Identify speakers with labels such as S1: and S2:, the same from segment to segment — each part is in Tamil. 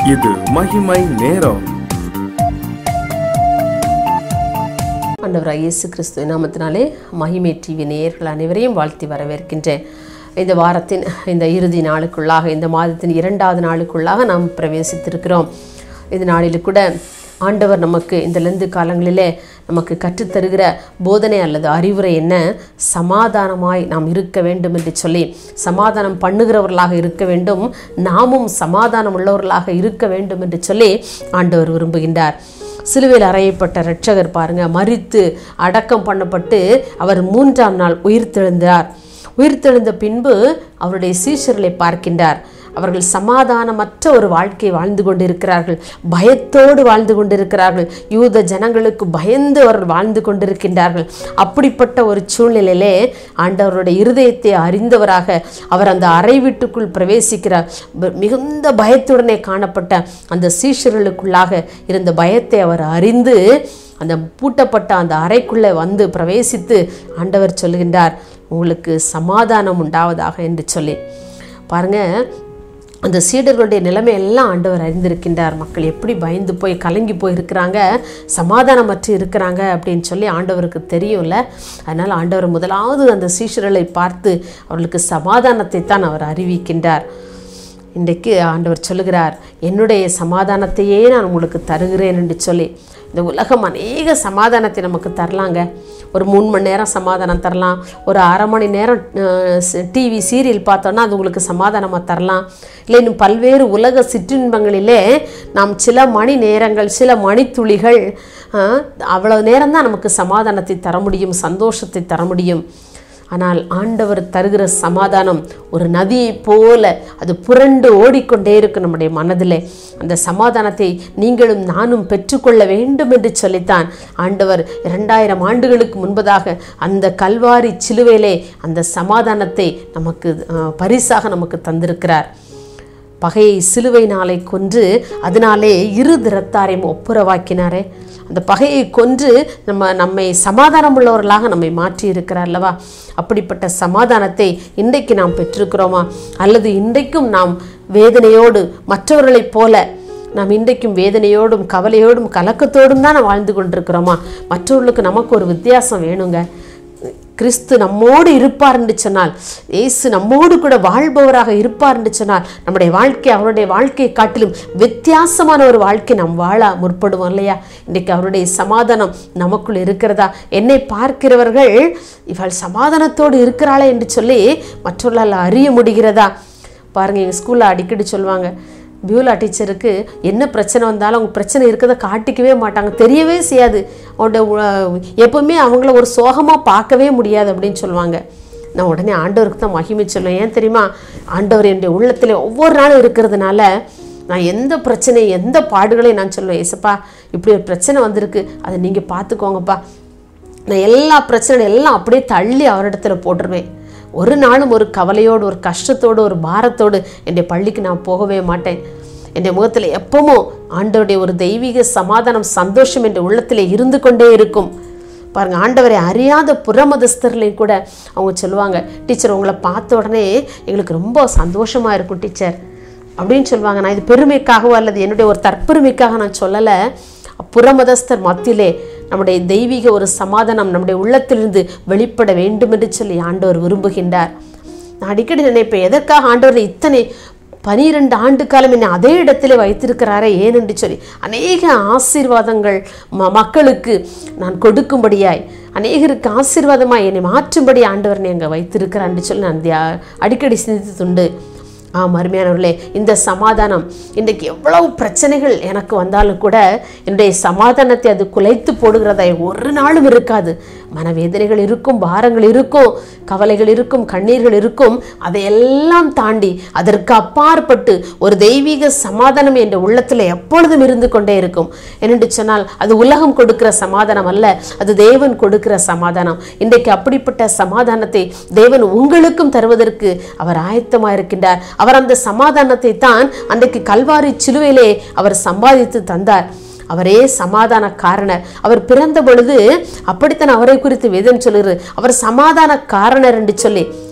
S1: இது மகிமை நேரம்
S2: ஆண்டவராக இயேசு கிறிஸ்துவ நாமத்தினாலே மகிமை டிவி நேயர்கள் அனைவரையும் வாழ்த்தி வரவேற்கின்றேன் இந்த வாரத்தின் இந்த இறுதி நாளுக்குள்ளாக இந்த மாதத்தின் இரண்டாவது நாளுக்குள்ளாக நாம் பிரவேசித்திருக்கிறோம் இந்த நாளில் கூட ஆண்டவர் நமக்கு இந்த லெந்து காலங்களிலே நமக்கு கற்றுத்தருகிற போதனை அல்லது அறிவுரை என்ன சமாதானமாய் நாம் இருக்க வேண்டும் என்று சொல்லி சமாதானம் பண்ணுகிறவர்களாக இருக்க வேண்டும் நாமும் சமாதானம் உள்ளவர்களாக இருக்க வேண்டும் என்று சொல்லி ஆண்டவர் விரும்புகின்றார் சிலுவையில் அறையப்பட்ட இரட்சகர் பாருங்க மரித்து அடக்கம் பண்ணப்பட்டு அவர் மூன்றாம் நாள் உயிர்த்தெழுந்தார் உயிர்த்தெழுந்த பின்பு அவருடைய சீஷர்களை பார்க்கின்றார் அவர்கள் சமாதானமற்ற ஒரு வாழ்க்கை வாழ்ந்து கொண்டிருக்கிறார்கள் பயத்தோடு வாழ்ந்து கொண்டிருக்கிறார்கள் யூத ஜனங்களுக்கு பயந்து அவர்கள் வாழ்ந்து கொண்டிருக்கின்றார்கள் அப்படிப்பட்ட ஒரு சூழ்நிலையிலே ஆண்டவருடைய இருதயத்தை அறிந்தவராக அவர் அந்த அறை வீட்டுக்குள் பிரவேசிக்கிறார் ப- மிகுந்த பயத்துடனே காணப்பட்ட அந்த சீஷர்களுக்குள்ளாக இருந்த பயத்தை அவர் அறிந்து அந்த பூட்டப்பட்ட அந்த அறைக்குள்ளே வந்து பிரவேசித்து ஆண்டவர் சொல்கின்றார் உங்களுக்கு சமாதானம் உண்டாவதாக என்று சொல்லி பாருங்க அந்த சீடர்களுடைய நிலைமை எல்லாம் ஆண்டவர் அறிந்திருக்கின்றார் மக்கள் எப்படி பயந்து போய் கலங்கி போய் இருக்கிறாங்க சமாதானமற்று இருக்கிறாங்க அப்படின்னு சொல்லி ஆண்டவருக்கு தெரியும்ல அதனால் ஆண்டவர் முதலாவது அந்த சீஷர்களை பார்த்து அவர்களுக்கு சமாதானத்தை தான் அவர் அறிவிக்கின்றார் இன்றைக்கு ஆண்டவர் சொல்லுகிறார் என்னுடைய சமாதானத்தையே நான் உங்களுக்கு தருகிறேன் என்று சொல்லி இந்த உலகம் அநேக சமாதானத்தை நமக்கு தரலாங்க ஒரு மூணு மணி நேரம் சமாதானம் தரலாம் ஒரு அரை மணி நேரம் டிவி சீரியல் பார்த்தோன்னா அது உங்களுக்கு சமாதானமாக தரலாம் இல்லை இன்னும் பல்வேறு உலக சிற்றின்பங்களிலே நாம் சில மணி நேரங்கள் சில மணித்துளிகள் ஆஹ், அவ்வளவு நேரம் தான் நமக்கு சமாதானத்தை தர முடியும் சந்தோஷத்தை தர முடியும் ஆனால் ஆண்டவர் தருகிற சமாதானம் ஒரு நதியைப் போல அது புரண்டு ஓடிக்கொண்டே இருக்கும் நம்முடைய மனதிலே அந்த சமாதானத்தை நீங்களும் நானும் பெற்றுக்கொள்ள வேண்டும் என்று சொல்லித்தான் ஆண்டவர் இரண்டாயிரம் ஆண்டுகளுக்கு முன்பதாக அந்த கல்வாரி சிலுவையிலே அந்த சமாதானத்தை நமக்கு அஹ், பரிசாக நமக்கு தந்திருக்கிறார் பகையை சிலுவையினாலே கொன்று அதனாலே இரு திறத்தாரையும் ஒப்புரவாக்கினாரே அந்த பகையை கொன்று நம்ம நம்மை சமாதானம் உள்ளவர்களாக நம்மை மாற்றி இருக்கிறார் அல்லவா அப்படிப்பட்ட சமாதானத்தை இன்றைக்கு நாம் பெற்றிருக்கிறோமா அல்லது இன்றைக்கும் நாம் வேதனையோடு மற்றவர்களைப் போல நாம் இன்றைக்கும் வேதனையோடும் கவலையோடும் கலக்கத்தோடும் தான் வாழ்ந்து கொண்டிருக்கிறோமா மற்றவர்களுக்கு நமக்கு ஒரு வித்தியாசம் வேணுங்க கிறிஸ்து நம்மோடு இருப்பார் என்று சொன்னால் இயேசு நம்மோடு கூட வாழ்பவராக இருப்பார் என்று சொன்னால் நம்முடைய வாழ்க்கை அவருடைய வாழ்க்கையை காட்டிலும் வித்தியாசமான ஒரு வாழ்க்கை நாம் வாழ முற்படுவோம் இல்லையா இன்றைக்கு அவருடைய சமாதானம் நமக்குள் இருக்கிறதா என்னை பார்க்கிறவர்கள் இவள் சமாதானத்தோடு இருக்கிறாளே என்று சொல்லி மற்றவர்களால் அறிய முடிகிறதா பாருங்க எங்கள் ஸ்கூலில் அடிக்கடி சொல்லுவாங்க பியூலா டீச்சருக்கு என்ன பிரச்சனை வந்தாலும் அவங்க பிரச்சனை இருக்கிறத காட்டிக்கவே மாட்டாங்க தெரியவே செய்யாது அவங்களோட உ- எப்பவுமே அவங்கள ஒரு சோகமாக பார்க்கவே முடியாது அப்படின்னு சொல்லுவாங்க நான் உடனே ஆண்டவருக்கு தான் மகிமை சொல்லுவேன் ஏன் தெரியுமா ஆண்டவர் என்னுடைய உள்ளத்தில் ஒவ்வொரு நாளும் இருக்கிறதுனால நான் எந்த பிரச்சனை எந்த பாடுகளையும் நான் சொல்லுவேன் ஏசப்பா இப்படி ஒரு பிரச்சனை வந்திருக்கு அதை நீங்கள் பார்த்துக்கோங்கப்பா நான் எல்லா பிரச்சனையும் எல்லாம் அப்படியே தள்ளி அவரிடத்துல போட்டுருவேன் ஒரு நாளும் ஒரு கவலையோடு ஒரு கஷ்டத்தோடு ஒரு பாரத்தோடு என்னுடைய பள்ளிக்கு நான் போகவே மாட்டேன் என்னுடைய முகத்தில் எப்பவும் ஆண்டவருடைய ஒரு தெய்வீக சமாதானம் சந்தோஷம் என்ற உள்ளத்தில் இருந்து கொண்டே இருக்கும் பாருங்க ஆண்டவரை அறியாத புறமதஸ்தர்களையும் கூட அவங்க சொல்லுவாங்க டீச்சர் உங்களை பார்த்த உடனே எங்களுக்கு ரொம்ப சந்தோஷமா இருக்கும் டீச்சர் அப்படின்னு சொல்லுவாங்க நான் இது பெருமைக்காகவோ அல்லது என்னுடைய ஒரு தற்பெருமைக்காக நான் சொல்லலை புறமதஸ்தர் மத்தியிலே நம்முடைய தெய்வீக ஒரு சமாதானம் நம்முடைய உள்ளத்திலிருந்து வெளிப்பட வேண்டும் என்று சொல்லி ஆண்டவர் விரும்புகின்றார் நான் அடிக்கடி நினைப்பேன் எதற்காக ஆண்டவர் இத்தனை பனிரெண்டு ஆண்டு காலம் என்னை அதே இடத்திலே வைத்திருக்கிறாரே ஏன் என்று சொல்லி அநேக ஆசீர்வாதங்கள் ம மக்களுக்கு நான் கொடுக்கும்படியாய் அநேகருக்கு ஆசீர்வாதமாய் என்னை மாற்றும்படி ஆண்டவர் என்னை அங்கே வைத்திருக்கிறார் என்று சொல்லி நான் தியா- அடிக்கடி சிந்தித்ததுண்டு ஆம் அருமையானவர்களே இந்த சமாதானம் இன்றைக்கு எவ்வளவு பிரச்சனைகள் எனக்கு வந்தாலும் கூட என்னுடைய சமாதானத்தை அது குலைத்து போடுகிறதா ஒரு நாளும் இருக்காது மனவேதனைகள் இருக்கும் பாரங்கள் இருக்கும் கவலைகள் இருக்கும் கண்ணீர்கள் இருக்கும் அதையெல்லாம் தாண்டி அதற்கு அப்பாற்பட்டு ஒரு தெய்வீக சமாதானம் என்ற உள்ளத்தில் எப்பொழுதும் இருந்து கொண்டே இருக்கும் என்னென்று சொன்னால் அது உலகம் கொடுக்கிற சமாதானம் அல்ல அது தேவன் கொடுக்கிற சமாதானம் இன்றைக்கு அப்படிப்பட்ட சமாதானத்தை தேவன் உங்களுக்கும் தருவதற்கு அவர் ஆயத்தமாக இருக்கின்றார் அவர் அந்த சமாதானத்தை தான் அன்றைக்கு கல்வாரி சிலுவையிலே அவர் சம்பாதித்து தந்தார் அவரே சமாதான காரணர் அவர் பிறந்த பொழுது அப்படித்தான் அவரை குறித்து வேதம் சொல்லுகிறது அவர் சமாதான காரணர் என்று சொல்லி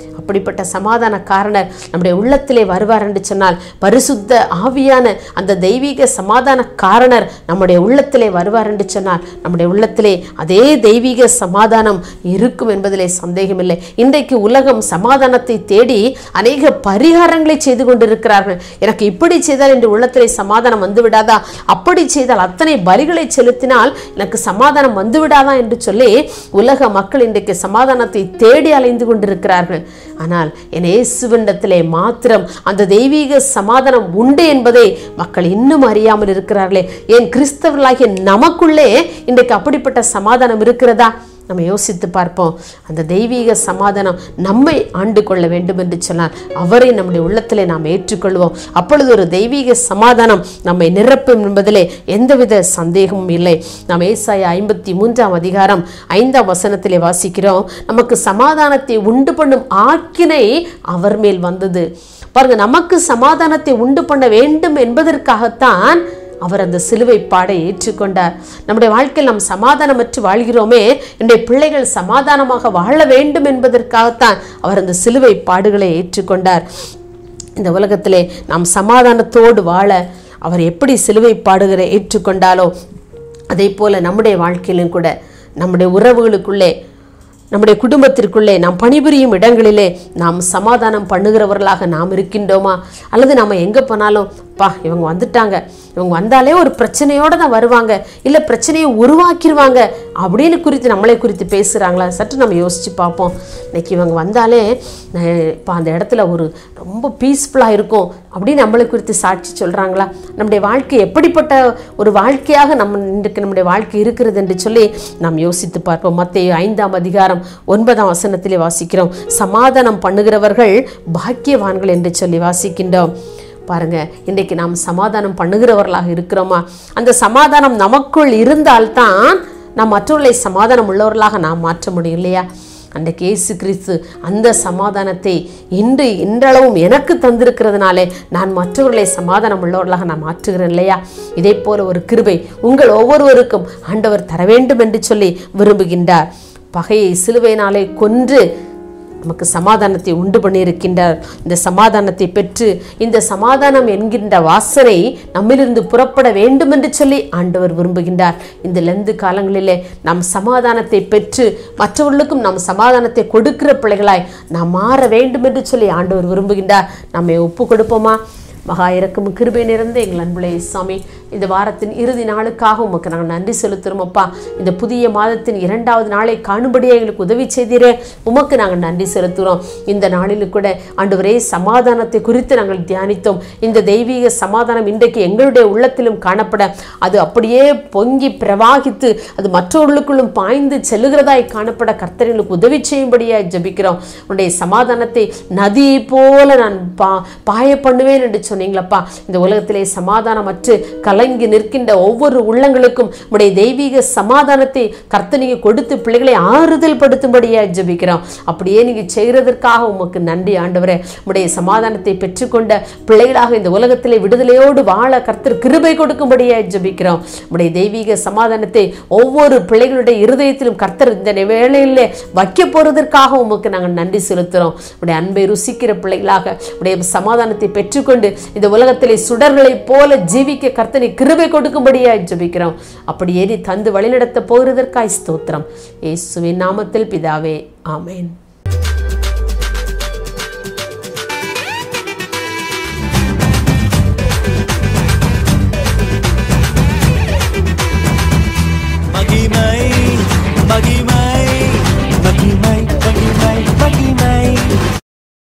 S2: அப்படிப்பட்ட சமாதான காரணர் நம்முடைய உள்ளத்திலே வருவார் என்று சொன்னால் பரிசுத்த ஆவியான அந்த தெய்வீக சமாதான காரணர் நம்முடைய உள்ளத்திலே வருவார் என்று சொன்னால் நம்முடைய உள்ளத்திலே அதே தெய்வீக சமாதானம் இருக்கும் என்பதிலே சந்தேகமில்லை இன்றைக்கு உலகம் சமாதானத்தை தேடி அநேக பரிகாரங்களை செய்து கொண்டிருக்கிறார்கள் எனக்கு இப்படி செய்தால் என்று உள்ளத்திலே சமாதானம் வந்து விடாதா அப்படி செய்தால் அத்தனை பலிகளை செலுத்தினால் எனக்கு சமாதானம் வந்து விடாதா என்று சொல்லி உலக மக்கள் இன்றைக்கு சமாதானத்தை தேடி அலைந்து கொண்டிருக்கிறார்கள் ஆனால் என் இயேசுவிண்டத்திலே மாத்திரம் அந்த தெய்வீக சமாதானம் உண்டு என்பதை மக்கள் இன்னும் அறியாமல் இருக்கிறார்களே ஏன் கிறிஸ்தவர்களாகிய நமக்குள்ளே இன்றைக்கு அப்படிப்பட்ட சமாதானம் இருக்கிறதா நம்ம யோசித்து பார்ப்போம் அந்த தெய்வீக சமாதானம் நம்மை ஆண்டு கொள்ள வேண்டும் என்று சொன்னால் அவரை நம்முடைய உள்ளத்திலே நாம் ஏற்றுக்கொள்வோம் அப்பொழுது ஒரு தெய்வீக சமாதானம் நம்மை நிரப்பும் என்பதிலே எந்தவித சந்தேகமும் இல்லை நாம் ஏசாய ஐம்பத்தி மூன்றாம் அதிகாரம் ஐந்தாம் வசனத்திலே வாசிக்கிறோம் நமக்கு சமாதானத்தை உண்டு பண்ணும் ஆக்கினை அவர் மேல் வந்தது பாருங்க நமக்கு சமாதானத்தை உண்டு பண்ண வேண்டும் என்பதற்காகத்தான் அவர் அந்த சிலுவை பாடை ஏற்றுக்கொண்டார் நம்முடைய வாழ்க்கையில் நாம் சமாதானமற்று வாழ்கிறோமே என்னுடைய பிள்ளைகள் சமாதானமாக வாழ வேண்டும் என்பதற்காகத்தான் அவர் அந்த சிலுவை பாடுகளை ஏற்றுக்கொண்டார் இந்த உலகத்திலே நாம் சமாதானத்தோடு வாழ அவர் எப்படி சிலுவை பாடுகிற ஏற்றுக்கொண்டாலோ அதே போல நம்முடைய வாழ்க்கையிலும் கூட நம்முடைய உறவுகளுக்குள்ளே நம்முடைய குடும்பத்திற்குள்ளே நாம் பணிபுரியும் இடங்களிலே நாம் சமாதானம் பண்ணுகிறவர்களாக நாம் இருக்கின்றோமா அல்லது நம்ம எங்கே போனாலும் பா இவங்க வந்துட்டாங்க இவங்க வந்தாலே ஒரு பிரச்சனையோடு தான் வருவாங்க இல்லை பிரச்சனையை உருவாக்கிடுவாங்க அப்படின்னு குறித்து நம்மளை குறித்து பேசுகிறாங்களா சற்று நம்ம யோசித்து பார்ப்போம் இன்னைக்கு இவங்க வந்தாலே இப்போ அந்த இடத்துல ஒரு ரொம்ப பீஸ்ஃபுல்லாக இருக்கும் அப்படின்னு நம்மளை குறித்து சாட்சி சொல்கிறாங்களா நம்முடைய வாழ்க்கை எப்படிப்பட்ட ஒரு வாழ்க்கையாக நம்ம இன்றைக்கு நம்முடைய வாழ்க்கை இருக்கிறது என்று சொல்லி நாம் யோசித்து பார்ப்போம் மத்திய ஐந்தாம் அதிகாரம் ஒன்பதாம் வசனத்திலே வாசிக்கிறோம் சமாதானம் பண்ணுகிறவர்கள் பாக்கியவான்கள் என்று சொல்லி வாசிக்கின்றோம் பாருங்க இன்றைக்கு நாம் சமாதானம் பண்ணுகிறவர்களாக இருக்கிறோமா அந்த சமாதானம் நமக்குள் இருந்தால்தான் நாம் மற்றவர்களை சமாதானம் உள்ளவர்களாக நாம் மாற்ற முடியும் இல்லையா அன்றைக்கு இயேசு கிறிஸ்து அந்த சமாதானத்தை இன்று இன்றளவும் எனக்கு தந்திருக்கிறதுனாலே நான் மற்றவர்களை சமாதானம் உள்ளவர்களாக நான் மாற்றுகிறேன் இல்லையா இதே போல ஒரு கிருபை உங்கள் ஒவ்வொருவருக்கும் ஆண்டவர் தர வேண்டும் என்று சொல்லி விரும்புகின்றார் பகையை சிலுவையினாலே கொன்று நமக்கு சமாதானத்தை உண்டு பண்ணியிருக்கின்றார் இந்த சமாதானத்தை பெற்று இந்த சமாதானம் என்கின்ற வாசனை நம்மிலிருந்து புறப்பட வேண்டும் என்று சொல்லி ஆண்டவர் விரும்புகின்றார் இந்த லெந்து காலங்களிலே நாம் சமாதானத்தை பெற்று மற்றவர்களுக்கும் நாம் சமாதானத்தை கொடுக்கிற பிள்ளைகளாய் நாம் மாற வேண்டும் என்று சொல்லி ஆண்டவர் விரும்புகின்றார் நம்மை ஒப்பு கொடுப்போமா மகா இறக்கும் கிருபை நிறைந்த எங்கள் அன்புலே சாமி இந்த வாரத்தின் இறுதி நாளுக்காக உமக்கு நாங்கள் நன்றி செலுத்துகிறோம் அப்பா இந்த புதிய மாதத்தின் இரண்டாவது நாளை காணும்படியாக எங்களுக்கு உதவி செய்தீரே உமக்கு நாங்கள் நன்றி செலுத்துகிறோம் இந்த நாளில் கூட ஆண்டவரே சமாதானத்தை குறித்து நாங்கள் தியானித்தோம் இந்த தெய்வீக சமாதானம் இன்றைக்கு எங்களுடைய உள்ளத்திலும் காணப்பட அது அப்படியே பொங்கி பிரவாகித்து அது மற்றவர்களுக்குள்ளும் பாய்ந்து செல்லுகிறதாய் காணப்பட கர்த்தர்களுக்கு உதவி செய்யும்படியாய் ஜெபிக்கிறோம் உன்னுடைய சமாதானத்தை நதியை போல நான் பா பாய பண்ணுவேன் என்று சொன்னீங்களப்பா இந்த உலகத்திலே சமாதானமற்று கலங்கி நிற்கின்ற ஒவ்வொரு உள்ளங்களுக்கும் உடைய தெய்வீக சமாதானத்தை கர்த்த நீங்க கொடுத்து பிள்ளைகளை ஆறுதல் படுத்தும்படியா ஜெபிக்கிறோம் அப்படியே நீங்க செய்கிறதற்காக உமக்கு நன்றி ஆண்டவரே உடைய சமாதானத்தை பெற்றுக்கொண்ட பிள்ளைகளாக இந்த உலகத்திலே விடுதலையோடு வாழ கர்த்தர் கிருபை கொடுக்கும்படியா ஜெபிக்கிறோம் உடைய தெய்வீக சமாதானத்தை ஒவ்வொரு பிள்ளைகளுடைய இருதயத்திலும் கர்த்தர் இந்த வேளையிலே வைக்க போறதற்காக உமக்கு நாங்கள் நன்றி செலுத்துறோம் உடைய அன்பை ருசிக்கிற பிள்ளைகளாக உடைய சமாதானத்தை பெற்றுக்கொண்டு இந்த உலகத்திலே சுடர்களைப் போல ஜீவிக்க கர்த்தனை கிருபை கொடுக்கும்படியாய் ஜெபிக்கிறோம் அப்படியே நீ தந்து வழிநடத்த போகிறதற்காய் ஸ்தோத்திரம் இயேசுவின் நாமத்தில் பிதாவே ஆமென்